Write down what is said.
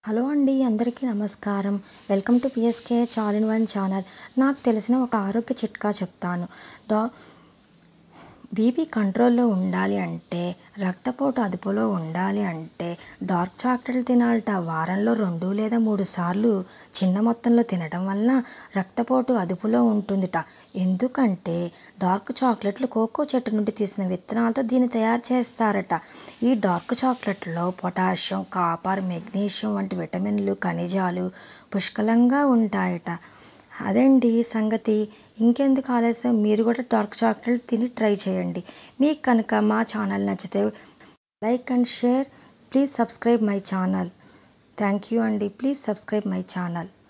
hello అండి అందరికీ నమస్కారం వెల్కమ్ టు పిఎస్కే చాల్ ఇన్ వన్ ఛానల్ నాకు తెలిసిన ఒక ఆరోగ్య చిట్కా చెప్తాను డా బీపీ కంట్రోల్లో ఉండాలి అంటే రక్తపోటు అదుపులో ఉండాలి అంటే డార్క్ చాక్లెట్లు తినాలట వారంలో రెండు లేదా మూడు సార్లు చిన్న మొత్తంలో తినడం వలన రక్తపోటు అదుపులో ఉంటుందిట ఎందుకంటే డార్క్ చాక్లెట్లు కోకో చెట్టు నుండి తీసిన విత్తనాలతో దీన్ని తయారు చేస్తారట ఈ డార్క్ చాక్లెట్లో పొటాషియం కాపర్ మెగ్నీషియం వంటి విటమిన్లు ఖనిజాలు పుష్కలంగా ఉంటాయట అదండి సంగతి ఇంకెందుకు ఆలస్యం మీరు కూడా డార్క్ చాక్లెట్ తిని ట్రై చేయండి మీకు కనుక మా ఛానల్ నచ్చితే like and share please subscribe my channel thank you అండి ప్లీజ్ సబ్స్క్రైబ్ మై ఛానల్